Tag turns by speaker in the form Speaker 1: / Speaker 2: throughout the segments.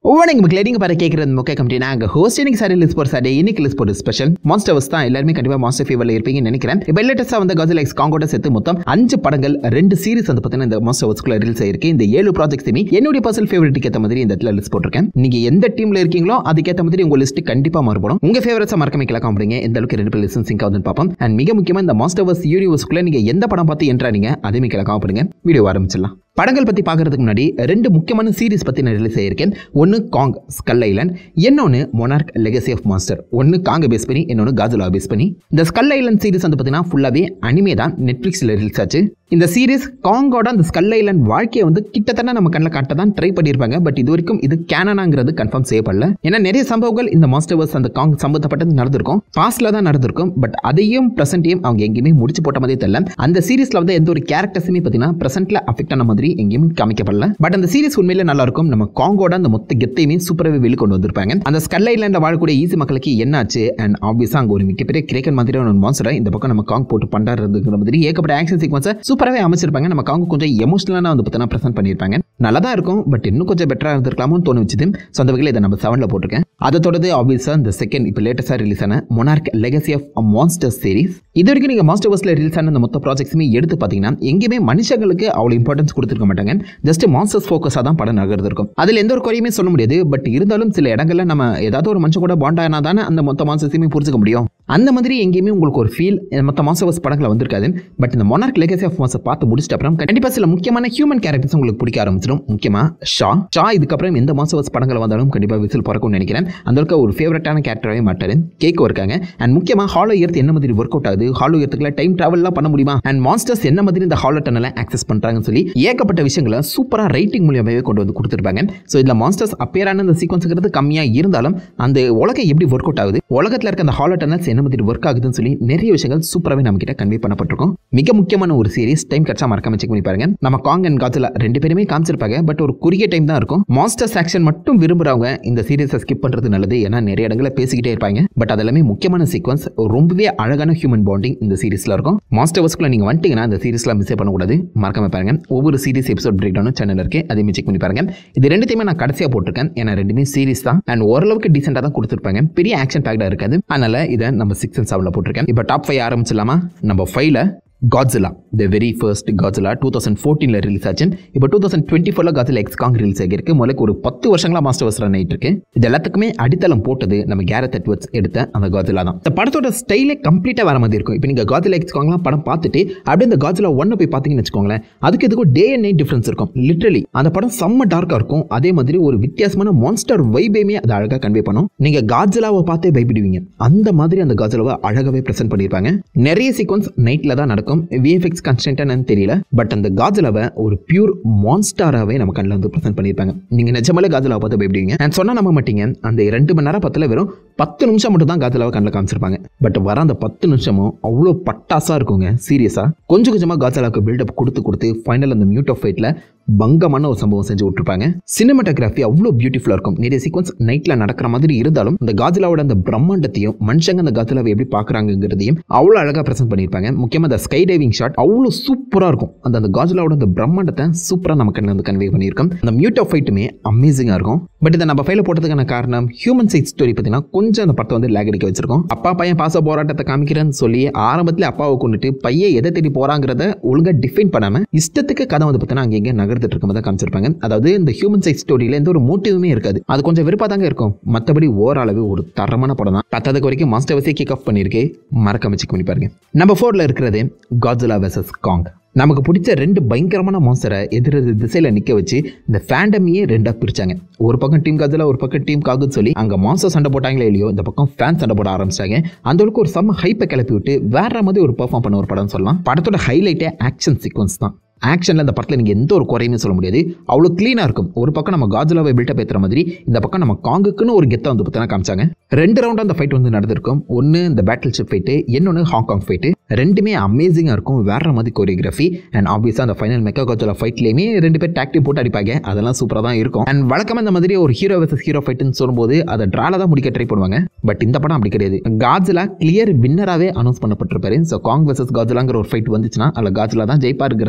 Speaker 1: வணக்கம் மக்களே நீங்கள் பாரு கேட்குறது முக்கிய கம்பெனி நாங்கள் ஹோஸ்ட் இன்னைக்கு சாரி லிஸ்ட் போர் சாரி இன்னைக்கு லிஸ்ட் போர் ஸ்பெஷல் மாஸ்டர்ஸ் தான் எல்லாருமே கண்டிப்பாக மாஸ்டர் ஃபீவரில் இருப்பீங்கன்னு நினைக்கிறேன் இப்போ லேட்டஸ்ட்டாக வந்து கஜல் எக்ஸ் காங்கோட சேர்த்து மொத்தம் அஞ்சு படங்கள் ரெண்டு சீரிஸ் வந்து பார்த்தீங்கன்னா இந்த மாஸ்டர் வர்ஸ்க்குள்ள ரிலீஸ் ஆயிருக்கு இந்த ஏழு ப்ராஜெக்ட்ஸுமே என்னுடைய பர்சனல் ஃபேவரட்டுக்கு ஏற்ற மாதிரி இந்த இடத்துல லிஸ்ட் போட்டிருக்கேன் நீங்கள் எந்த டீமில் இருக்கீங்களோ அதுக்கேற்ற மாதிரி உங்கள் லிஸ்ட் கண்டிப்பாக மாறுபடும் உங்கள் ஃபேவரட்ஸாக மறக்காம கிளக்க காமிடுங்க எந்த அளவுக்கு ரெண்டு பேர் லிசன் சிங்க் ஆகுதுன்னு பார்ப்போம் அண்ட் மிக முக்கியமாக இந்த மாஸ்டர் வர்ஸ் யூனிவர்ஸ்க்குள்ள நீங்கள் எந்த படம் பார்த்து என்றானீங்க அதையுமே கிளக்க காமிடுங்க வீடியோ ஆரம்பிச்சிடலாம் படங்கள் பற்றி பார்க்கறதுக்கு முன்னாடி ரெண்டு முக்கியமான சீரிஸ் பற்றி நான் ரிலீஸ் ஆயிருக்கேன் ஒன்று காங் ஸ்கல் ஐலண்ட் இன்னொன்று மொனார்க் லெகசி ஆஃப் மாஸ்டர் ஒன்று காங்க பேஸ் பண்ணி இன்னொன்று காஜுலா பேஸ் பண்ணி இந்த ஸ்கல் ஐலண்ட் சீரிஸ் வந்து பார்த்தீங்கன்னா ஃபுல்லாகவே அனிமே தான் நெட்ஃப்ளிக்ஸில் ரிலீஸ் ஆச்சு இந்த சீரிஸ் காங்கோட அந்த ஸ்கல் ஐலண்ட் வாழ்க்கையை வந்து கிட்டத்தட்ட நம்ம கண்ணில் காட்ட தான் ட்ரை பண்ணியிருப்பாங்க பட் இது வரைக்கும் இது கேனனாங்கிறது கன்ஃபார்ம் செய்யப்படல ஏன்னா நிறைய சம்பவங்கள் இந்த மாஸ்டர்வர்ஸ் அந்த காங் சம்பந்தப்பட்டது நடந்திருக்கும் பாஸ்ட்ல தான் நடந்திருக்கும் பட் அதையும் ப்ரெசென்ட்டையும் அவங்க எங்கேயுமே முடிச்சு போட்ட மாதிரி தெரியல அந்த சீரிஸ்ல வந்து எந்த ஒரு கேரக்டர்ஸுமே பார்த்தீங்கன்னா ப்ரெசென்ட்ல அஃபெக்ட் ஆன மாதிரி எங்கேயுமே காமிக்கப்படல பட் அந்த சீரிஸ் உண்மையில நல்லா இருக்கும் நம்ம காங்கோட அந்த மொத்த கெத்தையுமே சூப்பராகவே வெளிக்கொண்டு வந்திருப்பாங்க அந்த ஸ்கல் ஐலாண்டில் வாழக்கூடிய ஈஸி மக்களுக்கு என்னாச்சு அண்ட் ஆப்வியஸாக அங்கே ஒரு மிகப்பெரிய கிரேக்கன் மாதிரியான ஒரு மான்சரை இந்த பக்கம் நம்ம காங் போட்டு பண்றாருங்கிற மாதிரி ஏகப்பட்ட ஆக்ஷன் சீக்வன்ஸை சூப்பராகவே அமைச்சிருப்பாங்க நம்ம காங்க கொஞ்சம் எமோஷனலாக வந்து பார்த்தீங்கன்னா ப்ரெசென்ட் பண்ணியிருப்பாங்க நல்லா தான் இருக்கும் பட் இன்னும் கொஞ்சம் பெட்டராக இருந்திருக்கலாமோன்னு தோணுச்சுது ஸோ அந்த வகையில் இதை நம்ம செவனில் போட்டிருக்கேன் அதை தொடர்ந்து ஆப்வியஸாக இந்த செகண்ட் இப்போ லேட்டஸ்ட்டாக ரிலீஸ் ஆன Monarch Legacy of Monster series இது வரைக்கும் நீங்கள் மாஸ்டர் வர்ஸில் ரிலீஸ் ஆன இந்த மொத்த ப்ராஜெக்ட்ஸுமே எடுத்து பார்த்தீங்கன்னா எங்கேயுமே மனுஷங்களுக்கு அவ்வளோ இம்பார்ட்டன்ஸ் கொடுத்துருக்க மாட்டாங்க ஜஸ்ட் மான்ஸ்டர்ஸ் ஃபோக்கஸாக தான் படம் நகர்ந்து இருக்கும் அதில் எந்த ஒரு குறையுமே சொல்ல முடியாது பட் இருந்தாலும் சில இடங்களில் நம்ம ஏதாவது ஒரு மனுஷன் கூட பாண்ட் ஆனா தானே அந்த மொத்த மான்ஸ்டர்ஸையுமே புரிஞ்சுக்க முடியும் அந்த மாதிரி எங்கேயுமே உங்களுக்கு ஒரு ஃபீல் மொத்த மாஸ்டர்ஸ் படங்களை வந்திருக்காது பட் இந்த மொனார்க் லெகசி ஆஃப் மாஸ்டர் பார்த்து முடிச்சிட்ட அப்புறம் கண்டிப்பாக சில முக்கியமான ஹியூமன் கேரக்டர்ஸ் உங்களுக்கு பிடிக்க ஆரம்பிச்சிடும் முக்கியமாக ஷா ஷா இதுக்கப்புறம் எந்த மாஸ்டர்ஸ் படங்கள் வந்தாலும் கண்டிப்பாக விசில் பிறக்கும்னு நினைக்கிறேன் அந்த அளவுக்கு ஒரு ஃபேவரட்டான கேரக்டராகவே மாட்டாரு கேக்கோ இருக்காங்க அண்ட் முக்கியமாக ஹாலோ எர்த் என்ன மாதிரி ஒர்க் அவுட் ஆகுது ஹாலோ எர்த்துக்குள்ள டைம் ட்ராவல்லாம் பண்ண முடியுமா அண்ட் மாஸ்டர்ஸ் என்ன மாதிரி இந்த ஹாலோ டனலை ஆக்சஸ் பண்ணுறாங்கன்னு சொல்லி ஏகப்பட்ட விஷயங்களை சூப்பராக ரைட்டிங் மூலியமாகவே கொண்டு வந்து கொடுத்துருப்பாங்க ஸோ இதில் மாஸ்டர்ஸ் அப்பேரான அந்த சீக்வன்ஸுங்கிறது கம்மியாக இருந்தாலும் அந்த உலகம் எப்படி ஒர்க் அவுட் ஆகுது உலகத்தில் இருக்க அந்த ஹாலோ டனல்ஸ் என்ன மாதிரி ஒர்க் ஆகுதுன்னு சொல்லி நிறைய விஷயங்கள் சூப்பராகவே நம்ம கிட்ட கன்வே பண்ணப்பட்டிருக்கும் மிக முக்கியமான ஒரு சீரிஸ் டைம் கட்சா மறக்காம செக் பண்ணி பாருங்க நம்ம காங் அண்ட் காஜில் ரெண்டு பேருமே காமிச்சிருப்பாங்க பட் ஒரு குறுகிய டைம் தான் இருக்கும் மாஸ்டர்ஸ் ஆக்ஷன் மட்டும் விரும்புறவங்க இந்த சீரிஸை ஸ்கிப் பண்ணுறது நல்லது ஏன்னா நிறைய இடங்களில் பேசிக்கிட்டே இருப்பாங்க பட் அதெல்லாமே முக்கியமான சீக்வன்ஸ் ரொம்பவே அழகான ஹியூமன் பாண்டிங் இந்த சீரிஸில் இருக்கும் மாஸ்டர்ஸ்க்குள்ள நீங்கள் வந்துட்டீங்கன்னா இந்த சீரிஸ்லாம் மிஸ் பண்ணக்கூடாது மறக்காம பாருங்க ஒவ்வொரு சீரிஸ் எபிசோட் பிரேக் டவுனும் சேனல் இருக்கு அதையுமே செக் பண்ணி பாருங்க இது ரெண்டுத்தையுமே நான் கடைசியாக போட்டிருக்கேன் ஏன்னா ரெண்டுமே சீரிஸ் தான் அண்ட் ஓரளவுக்கு டீசெண்டாக தான் கொடுத்துருப்பாங்க பெரிய ஆக்ஷன் பேக்டாக இருக்காது அதனால இதை நம்ம சிக்ஸ் அண்ட் செவனில் போட்டிருக்கேன் இப்போ டாப் ஃபைவ் ஆரம்பிச்சிடலாமா நம்ம ஃபைவ்ல Godzilla the very first Godzilla two thousand ஃபோர்டீனில் ரிலீஸ் ஆச்சு இப்போ டூ தௌசண்ட் டுவெண்ட்டி ஃபோரில் காட்ஸில் எக்ஸ் காங் ரிலீஸ் ஆகிருக்கு முதலுக்கு ஒரு பத்து வருஷங்களா மாஸ்டர் வர்ஸ் ரன் ஆகிட்டு இருக்கு இது எல்லாத்துக்குமே அடித்தளம் போட்டது நம்ம கேரத் எட்வர்ட்ஸ் எடுத்த அந்த காட்ஸிலா தான் இந்த படத்தோட ஸ்டைலே கம்ப்ளீட்டாக வர மாதிரி இருக்கும் இப்போ நீங்கள் காட்ஸில் எக்ஸ் காங்லாம் படம் பார்த்துட்டு அப்படியே இந்த காட்ஸிலா ஒன்றை போய் பார்த்தீங்கன்னு வச்சுக்கோங்களேன் அதுக்கு இதுக்கும் டே அண்ட் நைட் டிஃப்ரென்ஸ் இருக்கும் லிட்ரலி அந்த படம் செம்ம டார்க்காக இருக்கும் அதே மாதிரி ஒரு வித்தியாசமான மான்ஸ்டர் வைபேமே அதை அழகாக கன்வே பண்ணும் நீங்கள் காட்ஸிலாவை பார்த்தே பயப்படுவீங்க அந்த மாதிரி அந்த காட்ஸிலாவை அழகாகவே ப்ரெசென்ட் பண்ணியிருப்பாங்க நிறைய சீக்வன்ஸ் நைட்டில் தான் நடக்கும் விஎஃப்எக்ஸ் கன்ஸ்டன்டானு தெரியல பட் அந்த காஜலாவை ஒரு பியூர் மான்ஸ்டாராகவே நம்ம கண்ணில் வந்து ப்ரெசென்ட் பண்ணியிருப்பாங்க நீங்கள் நிஜமாலே காஜலாவை பார்த்து பயப்படுவீங்க அண்ட் சொன்னால் நம்ப மாட்டீங்க அந்த ரெண்டு மணி நேரம் பத்தில் வெறும் பத்து நிமிஷம் மட்டும் தான் காஜலாவை கண்ணில் காமிச்சிருப்பாங்க பட் வர அந்த பத்து நிமிஷமும் அவ்வளோ பட்டாசாக இருக்குங்க சீரியஸாக கொஞ்சம் கொஞ்சமாக காஜலாவுக்கு பில்டப் கொடுத்து கொடுத்து ஃபைனல் அந்த மியூட் ஆஃப் ஃபைட்டில் பங்கமான ஒரு சம்பவம் செஞ்சு விட்டுருப்பாங்க சினிமாட்டோகிராஃபி அவ்வளோ பியூட்டிஃபுல்லாக இருக்கும் நிறைய சீக்வன்ஸ் நைட்டில் நடக்கிற மாதிரி இருந்தாலும் அந்த காஜிலாவோட அந்த பிரம்மாண்டத்தையும் மனுஷங்க அந்த காஜிலாவை எப்படி பார்க்குறாங்கிறதையும் அவ்வளோ அழகாக ப்ரெசென்ட் பண்ணியிருப்பாங்க முக்கியமாக அந்த ஸ்கை டைவிங் ஷாட் அவ்வளோ சூப்பராக இருக்கும் அந்த அந்த காஜிலாவோட அந்த பிரம்மாண்டத்தை சூப்பராக நம்ம கண்ணில் வந்து கன்வே பண்ணியிருக்கோம் அந்த மியூட் ஆஃப் ஃபைட்டுமே அமேசிங்காக இருக்கும் பட் இதை நம்ம ஃபைல போட்டதுக்கான காரணம் ஹியூமன் சைட் ஸ்டோரி பார்த்தீங்கன்னா கொஞ்சம் அந்த படத்தை வந்து லேக் அடிக்க வச்சிருக்கோம் அப்பா பையன் பாச போராட்டத்தை காமிக்கிறேன்னு சொல்லி ஆரம்பத்தில் அப்பாவை கொண்டுட்டு பையன் எதை தேடி போகிறாங்கிறத ஒழுங்காக டிஃபைன் பண்ணாமல் இஷ்டத்துக்கு கதை வந்து பார்த்தீங்கன்னா அங்கங்கே நகர்ந்துட்டு இருக்கும் தான் காமிச்சிருப்பாங்க அதாவது இந்த ஹியூமன் சைட் ஸ்டோரியில் எந்த ஒரு மோட்டிவுமே இருக்காது அது கொஞ்சம் விருப்பா தாங்க இருக்கும் மற்றபடி ஓரளவு ஒரு தரமான படம் தான் பத்தாவதுக்கு வரைக்கும் மாஸ்டர் வசே கிக் ஆஃப் பண்ணியிருக்கு மறக்காம செக் பண்ணி பாருங்க நம்ம ஃபோரில் இருக்கிறது காட்ஸிலா வெர்சஸ் காங் நமக்கு பிடிச்ச ரெண்டு பயங்கரமான மாஸ்டரை எதிர் திசையில் நிற்க வச்சு இந்த ஃபேண்டமையே ரெண்டாக பிரிச்சாங்க ஒரு பக்கம் டீம் காஜில் ஒரு பக்கம் டீம் காகுன்னு சொல்லி அங்கே மாஸ்டர் சண்டை போட்டாங்களே இல்லையோ இந்த பக்கம் ஃபேன் சண்டை போட ஆரம்பிச்சாங்க அந்த அளவுக்கு ஒரு செம்ம ஹைப்பை கிளப்பி விட்டு வேற மாதிரி ஒரு பெர்ஃபார்ம் பண்ண ஒரு படம் சொல்லலாம் படத்தோட ஹைலைட்டே ஆக்ஷன் சீக்வன்ஸ் தான் ஆக்ஷனில் இந்த படத்தில் நீங்கள் எந்த ஒரு குறையுமே சொல்ல முடியாது அவ்வளோ க்ளீனாக இருக்கும் ஒரு பக்கம் நம்ம காஜிலாவை பில்டப் ஏற்றுற மாதிரி இந்த பக்கம் நம்ம காங்குக்குன்னு ஒரு கெத்தை வந்து பார்த்தீங்கன்னா காமிச்சாங்க ரெண்டு ரவுண்டாக அந்த ஃபைட் வந்து நடந்திருக்கும் ஒன்று இந்த பேட்டில் ஷிப் ஃபைட்டு இன்னொன்று ஹாங்காங் ஃபைட்டு ரெண்டுமே அமேசிங்காக இருக்கும் வேற மாதிரி கோரியோகிராஃபி அண்ட் ஆப்வியஸாக அந்த ஃபைனல் மெக்கா கோச்சோட ஃபைட்லேயுமே ரெண்டு பேர் டாக்டிவ் போட்டு அடிப்பாங்க அதெல்லாம் சூப்பராக தான் இருக்கும் அண்ட் வழக்கமாக இந்த மாதிரி ஒரு ஹீரோ வர்சஸ் ஹீரோ ஃபைட்டுன்னு சொல்லும்போது அதை ட்ரால தான் முடிக்க ட்ரை பண்ணுவாங்க பட் இந்த படம் அப்படி கிடையாது காஜிலா கிளியர் வின்னராகவே அனௌன்ஸ் பண்ணப்பட்டிருப்பாரு ஸோ காங் வர்சஸ் காஜிலாங்கிற ஒரு ஃபைட் வந்துச்சுன்னா அதில் காஜிலா தான் ஜெயிப்பாருங்கிறத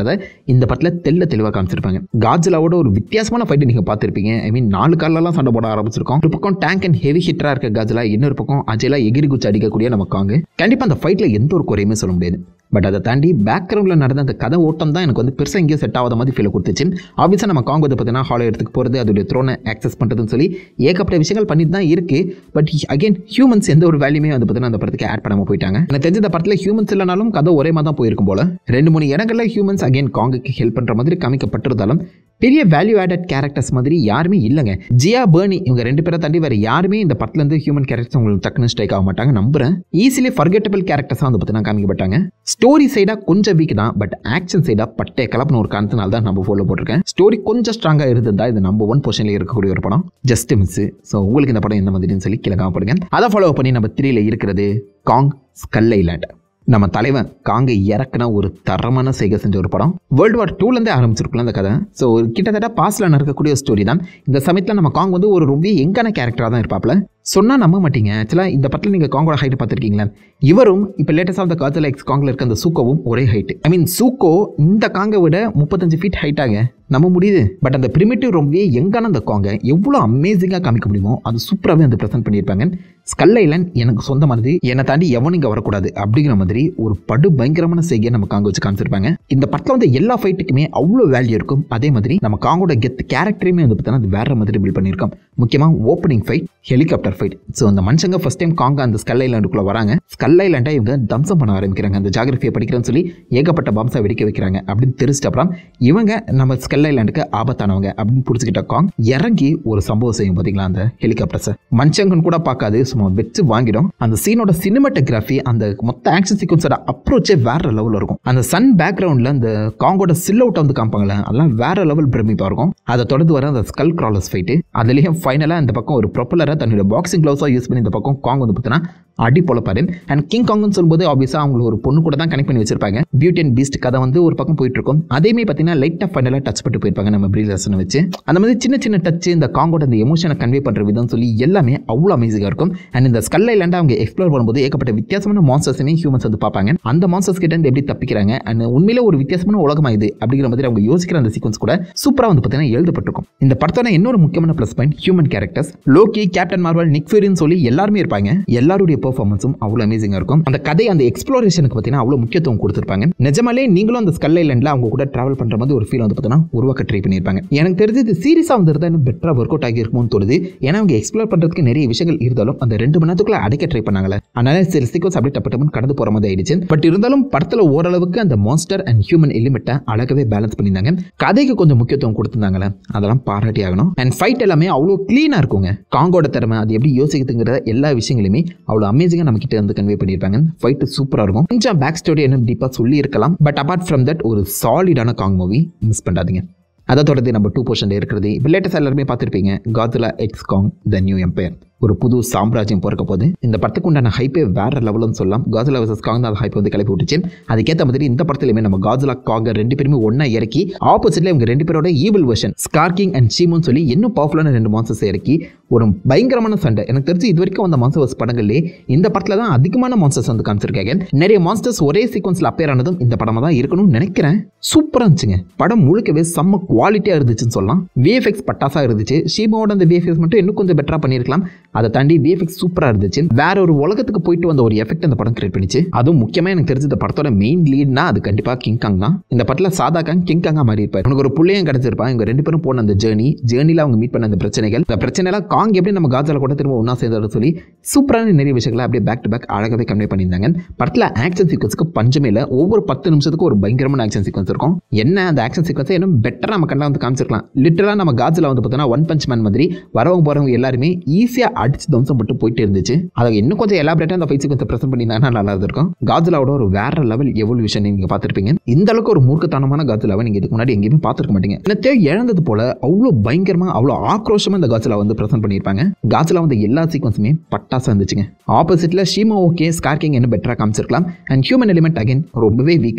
Speaker 1: இந்த படத்தில் தெல்ல தெளிவாக காமிச்சிருப்பாங்க காஜிலாவோட ஒரு வித்தியாசமான ஃபைட்டு நீங்கள் பார்த்துருப்பீங்க ஐ மீன் நாலு காலெல்லாம் சண்டை போட ஆரம்பிச்சிருக்கோம் ஒரு பக்கம் டேங்க் அண்ட் ஹெவி ஹிட்டராக இருக்க காஜிலா இன்னொரு பக்கம் அஜயலா எகிரி குச்சி அடிக்கக்கூடிய நம்ம காங்கு கண்டிப்பாக அந்த ஃபைட்டில் எந்த ஒரு குறையுமே சொல்ல முடியாது பட் அதை தாண்டி பேக்ரவுண்டில் நடந்த அந்த கதை ஓட்டம் தான் எனக்கு வந்து பெருசாக எங்கேயும் செட் ஆகாத மாதிரி ஃபீல் கொடுத்துச்சு ஆப்வியஸாக நம்ம காங் வந்து பார்த்தீங்கன்னா ஹாலோ எடுத்துக்கு போகிறது அதோடைய த்ரோனை ஆக்சஸ் பண்ணுறதுன்னு சொல்லி ஏகப்பட்ட விஷயங்கள் பண்ணிட்டு தான் இருக்குது பட் அகைன் ஹியூமன்ஸ் எந்த ஒரு வேல்யூமே வந்து பார்த்தீங்கன்னா அந்த படத்துக்கு ஆட் பண்ணாமல் போயிட்டாங்க எனக்கு தெரிஞ்ச இந்த படத்தில் ஹியூமன்ஸ் இல்லைனாலும் கதை ஒரே மாதிரி தான் போயிருக்கும் போல ரெண்டு மூணு இடங்களில் ஹியூமன்ஸ் அகைன் காங்குக்கு ஹெல்ப் பண்ணுற மாதிரி காமிக்கப்பட்டிருந்தாலும் பெரிய வேல்யூ ஆடட் கேரக்டர்ஸ் மாதிரி யாருமே இல்லைங்க ஜியா பேர்னி இவங்க ரெண்டு பேரை தாண்டி வேறு யாருமே இந்த படத்துலேருந்து ஹியூமன் கேரக்டர்ஸ் உங்களுக்கு டக்குன்னு ஸ்ட்ரைக் ஆக மாட்டாங்க நம்புறேன் ஈஸிலி ஃபர்கெட்டபிள் கேரக்டர்ஸாக வந்து பார்த்தீங்கன்னா காமிக்கப்பட்டாங்க ஸ்டோரி சைடாக கொஞ்சம் வீக் தான் பட் ஆக்ஷன் சைடாக பட்டே கலப்புன ஒரு காரணத்தினால தான் நம்ம ஃபாலோ போட்டிருக்கேன் ஸ்டோரி கொஞ்சம் ஸ்ட்ராங்காக இருந்திருந்தா இது நம்பர் ஒன் பொசிஷனில் இருக்கக்கூடிய ஒரு படம் ஜஸ்ட் மிஸ் ஸோ உங்களுக்கு இந்த படம் எந்த மாதிரின்னு சொல்லி கீழே காமப்படுங்க அதை ஃபாலோ பண்ணி நம்ம த்ரீல இருக்கிறது காங் ஸ்கல் ஐலாண்ட் நம்ம தலைவன் காங்க இறக்குன ஒரு தரமான செய்கை செஞ்ச ஒரு படம் வேர்ல்டு வார் டூலேருந்தே ஆரம்பிச்சிருக்கலாம் அந்த கதை ஸோ கிட்டத்தட்ட பாஸ்டில் நடக்கக்கூடிய ஸ்டோரி தான் இந்த சமயத்தில் நம்ம காங் வந்து ஒரு ரொம்ப எங்கான கேரக்டராக தான் இருப்பாப்ல சொன்னால் நம்ப மாட்டீங்க ஆக்சுவலாக இந்த படத்தில் நீங்கள் காங்கோட ஹைட் பார்த்துருக்கீங்களா இவரும் இப்போ லேட்டஸ்டாக அந்த காஜல் எக்ஸ் காங்கில் இருக்க அந்த சூக்கோவும் ஒரே ஹைட் ஐ மீன் சூக்கோ இந்த காங்கை விட முப்பத்தஞ்சு ஃபீட் ஹைட்டாக நம்ப முடியுது பட் அந்த பிரிமிட்டிவ் ரொம்பவே எங்கான அந்த காங்க எவ்வளோ அமேசிங்காக காமிக்க முடியுமோ அது சூப்பராகவே வந்து ப்ரெசென்ட் பண்ணியிருப்பாங்க ஸ்கல் ஐலண்ட் எனக்கு சொந்தமானது என்னை தாண்டி எவனும் இங்கே வரக்கூடாது அப்படிங்கிற மாதிரி ஒரு படு பயங்கரமான செய்கையை நம்ம காங்க வச்சு காமிச்சிருப்பாங்க இந்த படத்தில் வந்து எல்லா ஃபைட்டுக்குமே அவ்வளோ வேல்யூ இருக்கும் அதே மாதிரி நம்ம காங்கோட கெத் கேரக்டரையுமே வந்து பார்த்தீங்கன்னா அது வேற மாதிரி பில்ட் பண்ணியிருக்கோம் முக்கியமாக opening fight helicopter fight so அந்த மனுஷங்க ஃபர்ஸ்ட் டைம் காங்க அந்த ஸ்கல் ஐலாண்டுக்குள்ளே வராங்க ஸ்கல் ஐலாண்டை இவங்க தம்சம் பண்ண ஆரம்பிக்கிறாங்க அந்த ஜாகிரபியை படிக்கிறேன்னு சொல்லி ஏகப்பட்ட பாம்ஸை வெடிக்க வைக்கிறாங்க அப்படின்னு தெரிஞ்சிட்ட அப்புறம் இவங்க நம்ம ஸ்கல் ஐலாண்டுக்கு ஆபத்தானவங்க அப்படின்னு பிடிச்சிக்கிட்ட காங் இறங்கி ஒரு சம்பவம் செய்யும் பார்த்தீங்களா அந்த ஹெலிகாப்டர்ஸை மனுஷங்கன்னு கூட பார்க்காது சும்மா வச்சு வாங்கிடும் அந்த சீனோட சினிமாட்டோகிராஃபி அந்த மொத்த ஆக்ஷன் சீக்வன்ஸோட அப்ரோச்சே வேற லெவலில் இருக்கும் அந்த சன் பேக்ரவுண்டில் அந்த காங்கோட சில் அவுட் வந்து காமிப்பாங்களே அதெல்லாம் வேற லெவல் பிரமிப்பாக இருக்கும் அதை தொடர்ந்து வர அந்த ஸ்கல் கிராலர்ஸ் ஃபைட்டு அதுலேயும் ஃபைனலாக இந்த பக்கம் ஒரு ப்ரொப்பலரை தன்னுடைய பாக்ஸிங் க்ளவுஸாக யூஸ் பண்ணி இந்த பக்கம் காங் வந்து பார்த்தீங்கன்னா அடி பொழப்பாரு அண்ட் கிங் காங்னு சொல்லும்போது ஆப்வியஸாக அவங்களுக்கு ஒரு பொண்ணு கூட தான் கனெக்ட் பண்ணி வச்சிருப்பாங்க பியூட்டி அண்ட் பீஸ்ட் கதை வந்து ஒரு பக்கம் போயிட்டு இருக்கும் அதேமே பார்த்தீங்கன்னா லைட்டாக ஃபைனலாக டச் பண்ணிட்டு போயிருப்பாங்க நம்ம ப்ரீலர்ஸனை வச்சு அந்த மாதிரி சின்ன சின்ன டச் இந்த காங்கோட அந்த எமோஷனை கன்வே பண்ணுற விதம் சொல்லி எல்லாமே அவ்வளோ அமேசிங்காக இருக்கும் அண்ட் இந்த ஸ்கல் ஐலாண்டை அவங்க எக்ஸ்ப்ளோர் பண்ணும்போது ஏகப்பட்ட வித்தியாசமான மான்சர்ஸையும் ஹியூமன்ஸ் வந்து பார்ப்பாங்க அந்த மான்சர்ஸ் கிட்ட இருந்து எப்படி தப்பிக்கிறாங்க அண்ட் உண்மையிலே ஒரு வித்தியாசமான உலகமா இது அப்படிங்கிற மாதிரி அவங்க யோசிக்கிற அந்த சீக்வன்ஸ் கூட சூப்பராக வந்து பார்த்தீங்கன்னா எழுதப்பட்டிருக்கும் இந்த படத்தோட இன்னொரு முக்கியமான plus point human characters Loki Captain Marvel Nick ஃபியூரின்னு சொல்லி எல்லாருமே இருப்பாங்க எல்லாருடைய பெர்ஃபார்மன்ஸும் அவ்வளோ அமேசிங்காக இருக்கும் அந்த கதை அந்த எக்ஸ்ப்ளோரேஷனுக்கு பார்த்தீங்கன்னா அவ்வளோ முக்கியத்துவம் கொடுத்துருப்பாங்க நிஜமாலே நீங்களும் அந்த ஸ்கல் ஐலண்டில் அவங்க கூட ட்ராவல் பண்ணுற மாதிரி ஒரு ஃபீல் வந்து பார்த்தீங்கன்னா உருவாக்க ட்ரை பண்ணியிருப்பாங்க எனக்கு தெரிஞ்சு இது சீரியஸாக வந்திருந்தா இன்னும் பெட்டராக ஒர்க் அவுட் ஆகியிருக்குமோன்னு தோணுது ஏன்னா அவங்க எக்ஸ்ப்ளோர் பண்ணுறதுக்கு நிறைய விஷயங்கள் இருந்தாலும் அந்த ரெண்டு மணி நேரத்துக்குள்ள அடைக்க ட்ரை பண்ணாங்களே அதனால சில சீக்வன்ஸ் அப்படியே டப்பு டப்புன்னு கடந்து போகிற மாதிரி ஆயிடுச்சு பட் இருந்தாலும் படத்தில் ஓரளவுக்கு அந்த மான்ஸ்டர் அண்ட் ஹியூமன் எலிமெண்ட்டை அழகவே பேலன்ஸ் பண்ணியிருந்தாங்க கதைக்கு கொஞ்சம் முக்கியத்துவம் கொடுத்துருந்தாங்களே அதெல்லாம் பாராட்டி ஆகணும் அண்ட் ஃபைட் எல்லாமே அவ்வளோ க்ளீனாக இருக்குங்க காங்கோட திறமை அது எப்படி யோசிக்குதுங்கிற எல்லா விஷயங்களுமே அவ்வளோ அமேசிங்காக நம்ம கிட்ட வந்து கன்வே பண்ணியிருப்பாங்க ஃபைட்டு சூப்பராக இருக்கும் கொஞ்சம் பேக் ஸ்டோரி என்ன டீப்பாக சொல்லி இருக்கலாம் பட் அபார்ட் ஃப்ரம் தட் ஒரு சாலிடான காங் மூவி மிஸ் பண்ணாதீங்க அதை தொடர்ந்து நம்ம டூ போர்ஷன் இருக்கிறது இப்போ லேட்டஸ்ட் எல்லாருமே பார்த்துருப்பீங்க Godzilla x Kong the New Empire ஒரு புது சாம்ராஜ்யம் பிறக்க போது இந்த படத்துக்கு உண்டான ஹைப்பே வேற லெவல்னு சொல்லலாம் காஜுலா வர்சஸ் காங் தான் ஹைப் வந்து கிளப்பி விட்டுச்சு அதுக்கேற்ற மாதிரி இந்த படத்துலையுமே நம்ம காஜுலா காங்க ரெண்டு பேருமே ஒன்றா இறக்கி ஆப்போசிட்ல இவங்க ரெண்டு பேரோட ஈவில் வெர்ஷன் ஸ்கார்கிங் அண்ட் ஷீமோன்னு சொல்லி இன்னும் பவர்ஃபுல்லான ரெண்டு மான்சர்ஸ் இறக்கி ஒரு பயங்கரமான சண்டை எனக்கு தெரிஞ்சு இது வரைக்கும் வந்த மான்சர்ஸ் படங்கள்லேயே இந்த படத்தில் தான் அதிகமான மான்சர்ஸ் வந்து காமிச்சிருக்காங்க நிறைய மான்ஸ்டர்ஸ் ஒரே சீக்வன்ஸில் அப்பேர் ஆனதும் இந்த படமாக தான் இருக்கணும்னு நினைக்கிறேன் சூப்பராக இருந்துச்சுங்க படம் முழுக்கவே செம்ம குவாலிட்டியாக இருந்துச்சுன்னு சொல்லலாம் விஎஃப்எக்ஸ் பட்டாசாக இருந்துச்சு ஷீமோட அந்த விஎஃப்எக்ஸ் மட்டும் இன்னும் கொஞ்சம் பெட்டராக பண்ணியிருக்கலாம் அதை தாண்டி விஎஃப்எக்ஸ் சூப்பராக இருந்துச்சு வேற ஒரு உலகத்துக்கு போயிட்டு வந்த ஒரு எஃபெக்ட் அந்த படம் கிரியேட் பண்ணிச்சு அதுவும் முக்கியமாக எனக்கு தெரிஞ்ச இந்த படத்தோட மெயின் லீட்னா அது கண்டிப்பாக கிங் காங் தான் இந்த படத்தில் சாதா காங் கிங் காங்கா மாறி இருப்பார் உனக்கு ஒரு புள்ளையும் கிடச்சிருப்பான் இவங்க ரெண்டு பேரும் போன அந்த ஜேர்னி ஜேர்னியில் அவங்க மீட் பண்ண அந்த பிரச்சனைகள் இந்த பிரச்சனைலாம் காங் எப்படி நம்ம காஜால கூட திரும்ப ஒன்றா சேர்ந்தாரு சொல்லி சூப்பரான நிறைய விஷயங்களை அப்படியே பேக் டு பேக் அழகாகவே கன்வே பண்ணியிருந்தாங்க படத்தில் ஆக்ஷன் சீக்வன்ஸுக்கு பஞ்சமே இல்லை ஒவ்வொரு பத்து நிமிஷத்துக்கு ஒரு பயங்கரமான ஆக்ஷன் சீக்வன்ஸ் இருக்கும் என்ன அந்த ஆக்ஷன் சீக்வன்ஸை இன்னும் பெட்டராக நம்ம கண்டா வந்து காமிச்சிருக்கலாம் லிட்டராக நம்ம காஜில் வந்து பார்த்தோன்னா ஒன் பஞ்ச் மேன் மாதிரி வரவங்க போகிறவங்க எல்லாருமே ஈஸியாக அடிச்சு தம்சம் போட்டு போயிட்டு இருந்துச்சு அதை இன்னும் கொஞ்சம் எலாபரேட்டாக அந்த ஃபைட் சீக்வன்ஸை ப்ரெசென்ட் பண்ணியிருந்தாங்கன்னா நல்லா இருக்கும் காஜிலாவோட ஒரு வேற லெவல் எவல்யூஷன் நீங்கள் பார்த்துருப்பீங்க இந்த அளவுக்கு ஒரு மூர்க்கத்தனமான காஜிலாவை நீங்கள் இதுக்கு முன்னாடி எங்கேயுமே பார்த்துருக்க மாட்டீங்க என்னத்தையோ இழந்தது போல அவ்வளோ பயங்கரமாக அவ்வளோ ஆக்ரோஷமாக இந்த காஜிலா வந்து ப்ரெசென்ட் பண்ணியிருப்பாங்க காஜிலா வந்து எல்லா சீக்வன்ஸுமே பட்டாசா இருந்துச்சுங்க ஆப்போசிட்டில் ஷீமா ஓகே ஸ்கார்கிங் என்ன பெட்டராக காமிச்சிருக்கலாம் அண்ட் ஹியூமன் எலிமெண்ட் அகைன் ரொம்பவே வீக் தான்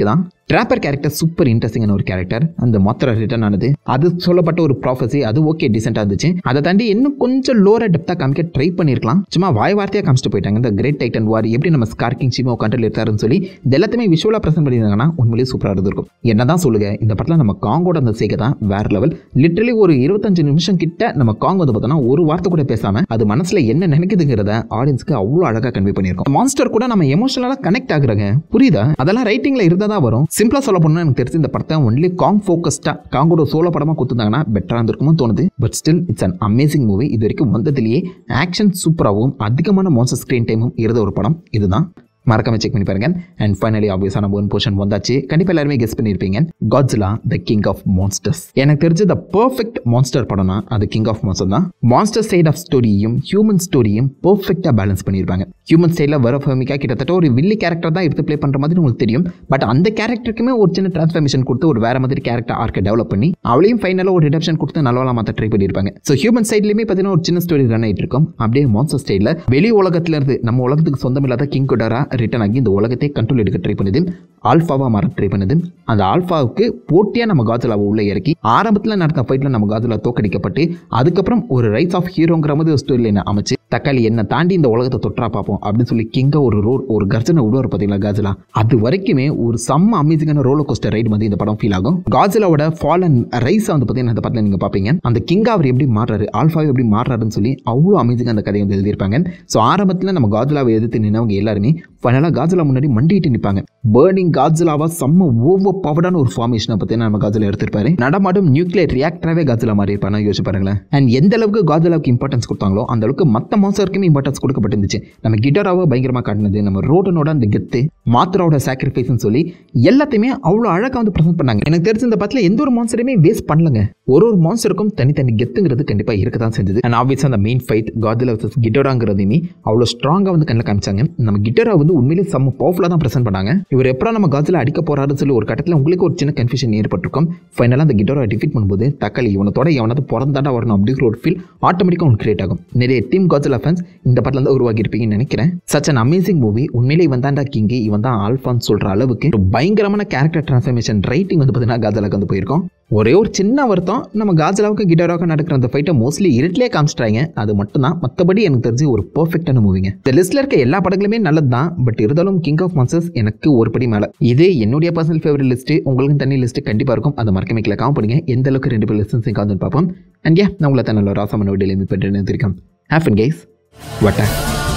Speaker 1: ட்ராப்பர் கேரக்டர் சூப்பர் இன்ட்ரெஸ்டிங்கான ஒரு கேரக்டர் அந்த மொத்தர ரிட்டர்ன் ஆனது அது சொல்லப்பட்ட ஒரு ப்ராஃபஸி அது ஓகே டீசெண்டாக இருந்துச்சு அதை தாண்டி இன்னும் கொஞ்சம் லோர டெப்த்தாக காமிக்க ட்ரை பண்ணியிருக்கலாம் சும்மா வாய் வார்த்தையாக காமிச்சிட்டு போயிட்டாங்க இந்த கிரேட் டைட்டன் வார் எப்படி நம்ம ஸ்கார்கிங் சிமோ கண்ட்ரோல் இருக்காருன்னு சொல்லி இது எல்லாத்தையுமே விஷுவலாக ப்ரெசென்ட் பண்ணியிருந்தாங்கன்னா உண்மையிலேயே சூப்பராக இருந்திருக்கும் என்னதான் சொல்லுங்க இந்த படத்தில் நம்ம காங்கோட அந்த சேகை தான் வேற லெவல் லிட்டரலி ஒரு இருபத்தஞ்சு நிமிஷம் கிட்ட நம்ம காங் வந்து பார்த்தோம்னா ஒரு வார்த்தை கூட பேசாம அது மனசுல என்ன நினைக்குதுங்கிறத ஆடியன்ஸ்க்கு அவ்வளோ அழகாக கன்வே பண்ணியிருக்கோம் மான்ஸ்டர் கூட நம்ம எமோஷனலாக கனெக்ட் ஆகுறாங்க புரியுதா அதெல்லாம் ரைட்டிங்ல இருந்தா தான் வரும் சிம்பிளா சொல்ல போனா எனக்கு தெரிஞ்சு இந்த படத்தை ஒன்லி காங் ஃபோக்கஸ்டா காங்கோட சோலோ படமா கொடுத்துருந்தாங்கன்னா பெட்டரா இருந்திருக்குமோ தோணுது but still it's an amazing movie இது வரைக்கும் வந்ததுலேயே ஆக்ஷன் சூப்பராகவும் அதிகமான மோச ஸ்க்ரீன் டைமும் இருந்த ஒரு படம் இதுதான் மறக்காம செக் பண்ணி பாருங்க அண்ட் ஃபைனலி ஆப்வியஸாக நம்ம ஒன் போர்ஷன் வந்தாச்சு கண்டிப்பாக எல்லாருமே கெஸ் பண்ணியிருப்பீங்க Godzilla the King of Monsters எனக்கு தெரிஞ்ச த பர்ஃபெக்ட் மான்ஸ்டர் படம்னா அது கிங் ஆஃப் மான்ஸ்டர் தான் மான்ஸ்டர் சைட் ஆஃப் ஸ்டோரியும் ஹியூமன் ஸ்டோரியும் பர்ஃபெக்டாக பேலன்ஸ் பண்ணியிருப்பாங்க ஹியூமன் சைடில் வர ஃபேமிக்கா கிட்டத்தட்ட ஒரு வில்லி கேரக்டர் தான் எடுத்து ப்ளே பண்ணுற மாதிரி உங்களுக்கு தெரியும் பட் அந்த கேரக்டருக்குமே ஒரு சின்ன டிரான்ஸ்ஃபர்மேஷன் கொடுத்து ஒரு வேற மாதிரி கேரக்டர் ஆர்க்கை டெவலப் பண்ணி அவளையும் ஃபைனலாக ஒரு ரிடப்ஷன் கொடுத்து நல்லவளா மாற்ற ட்ரை பண்ணியிருப்பாங்க ஸோ ஹியூமன் சைட்லேயுமே பார்த்தீங்கன்னா ஒரு சின்ன ஸ்டோரி ரன் ஆகிட்டு இருக்கும் அப்படியே மான்ஸ்டர் ஸ்டைலில் வெளி உலகத்துல இருந்து நம்ம உலகத்துக்கு சொந்தமில்லாத கிங் குடரா ரிட்டர்ன் ஆகி இந்த உலகத்தை கண்ட்ரோல் எடுக்க ட்ரை பண்ணுது ஆல்ஃபாவா மாற ட்ரை பண்ணுது அந்த ஆல்ஃபாவுக்கு போட்டியாக நம்ம காஜலாவை உள்ளே இறக்கி ஆரம்பத்தில் நடந்த ஃபைட்டில் நம்ம காஜலா தோக்கடிக்கப்பட்டு அதுக்கப்புறம் ஒரு ரைஸ் ஆஃப் ஹீரோங்கிற மாதிரி ஒரு ஸ்டோரி லைனை அமைச்சு தக்காளி என்ன தாண்டி இந்த உலகத்தை தொற்றா பார்ப்போம் அப்படின்னு சொல்லி கிங்க ஒரு ரோல் ஒரு கர்ஜனை விடுவார் பார்த்தீங்களா காஜலா அது வரைக்குமே ஒரு செம்ம அமேசிங்கான ரோலர் கோஸ்டர் ரைடு வந்து இந்த படம் ஃபீல் ஆகும் காஜலாவோட ஃபால் அண்ட் ரைஸ் வந்து பார்த்தீங்கன்னா இந்த படத்தில் நீங்கள் பார்ப்பீங்க அந்த கிங்கா அவர் எப்படி மாறுறாரு ஆல்ஃபாவை எப்படி மாறுறாருன்னு சொல்லி அவ்வளோ அமேசிங்காக அந்த கதையை வந்து எழுதியிருப்பாங்க ஸோ ஆரம்பத்தில் நம்ம காஜலாவை எதிர்த்து நின்னவங்க எல்லாருமே ஃபைனலாக காஜலா முன்னாடி மண்டிட்டு நிற்பாங்க பேர்னிங் காஜலாவா செம்ம ஓவர் பவர்டான ஒரு ஃபார்மேஷனை பார்த்தீங்கன்னா நம்ம காஜலா எடுத்திருப்பாரு நடமாடும் நியூக்ளியர் ரியாக்டராகவே காஜலா மாறி இருப்பாங்க யோசிச்சு பாருங்களேன் அண்ட் எந்த அளவுக்கு காஜலாவுக்கு இம்பார்ட்டன்ஸ் கொடுத்தாங்களோ அந்த அளவுக்கு மற்ற மான்சருக்குமே இம்பார்ட்டன்ஸ் கொடுக்கப்பட்டிருந்துச்சு நம்ம கிட்டாராவை பயங்கரமாக காட்டினது நம்ம ரோடனோட அந்த கெத்து மாத்திராவோட சாக்ரிஃபைஸ்னு சொல்லி எல்லாத்தையுமே அவ்வளோ அழகாக வந்து ப்ரெசென்ட் பண்ணாங்க எனக்கு தெரிஞ்ச இந்த படத்தில் எந்த ஒரு மான்சரையுமே வேஸ்ட் பண்ணலங்க ஒரு ஒரு மான்சருக்கும் தனித்தனி கெத்துங்கிறது கண்டிப்பாக இருக்க தான் செஞ்சது அண்ட் ஆப்வியஸாக அந்த மெயின் ஃபைட் காதில் வர்சஸ் கிட்டோராங்கிறதையுமே அவ்வளோ ஸ்ட்ராங்காக வந்து கண்ணில் காமிச்சாங்க நம்ம கிட்டோரா வந்து உண்மையிலேயே செம்ம பவர்ஃபுல்லாக தான் ப்ரெசென்ட் பண்ணாங்க இவர் எப்போ நம்ம காதில் அடிக்க போறாருன்னு சொல்லி ஒரு கட்டத்தில் உங்களுக்கு ஒரு சின்ன கன்ஃபியூஷன் ஏற்பட்டிருக்கும் ஃபைனலாக அந்த கிட்டோரா டிஃபீட் பண்ணும்போது தக்காளி இவனத்தோட எவனாவது பிறந்தாண்டா வரணும் அப்படிங்கிற ஒரு ஃபீல் ஆட்டோமேட்டிக்காக ஒன்று கிரியேட் ஆகும் நிறைய டீம் காஜில் ஃபேன்ஸ் இந்த படத்தில் தான் உருவாக்கி இருப்பீங்கன்னு நினைக்கிறேன் சச் அன் அமேசிங் மூவி உண்மையிலே இவன் தான்டா கிங்கு இவன் தான் ஆல்ஃபான்னு சொல்கிற அளவுக்கு ஒரு பயங்கரமான கேரக்டர் டிரான்ஸ்ஃபர்மேஷன் ரைட்டிங் வந்து பார்த்தீங்கன்னா காஜலாக்கு வந்து போயிருக்கோம் ஒரே ஒரு சின்ன வருத்தம் நம்ம காஜலாவுக்கு கிட்டாராவுக்கு நடக்கிற அந்த ஃபைட்டை மோஸ்ட்லி இருட்டிலே காமிச்சிட்டாங்க அது மட்டும் தான் மற்றபடி எனக்கு தெரிஞ்சு ஒரு பர்ஃபெக்டான மூவிங்க இந்த லிஸ்ட்டில் இருக்க எல்லா படங்களுமே நல்லது தான் பட் இருந்தாலும் கிங் ஆஃப் மான்சர்ஸ் எனக்கு ஒரு படி மேலே இது என்னுடைய பர்சனல் ஃபேவரட் லிஸ்ட்டு உங்களுக்கு தனி லிஸ்ட்டு கண்டிப்பாக இருக்கும் அதை மறக்க கீழே காம் பண்ணுங்க எந்த அளவுக்கு ரெண்டு பேர் லிஸ்டன்ஸையும் காந்து பார்ப்போம் அண்ட் ஏன் நான் உங்களை தான் நல்ல ராசமான வீடியோ மீட் பண்ணுறேன்னு தெரியும் ஹேஃபன் கேஸ் வட்டா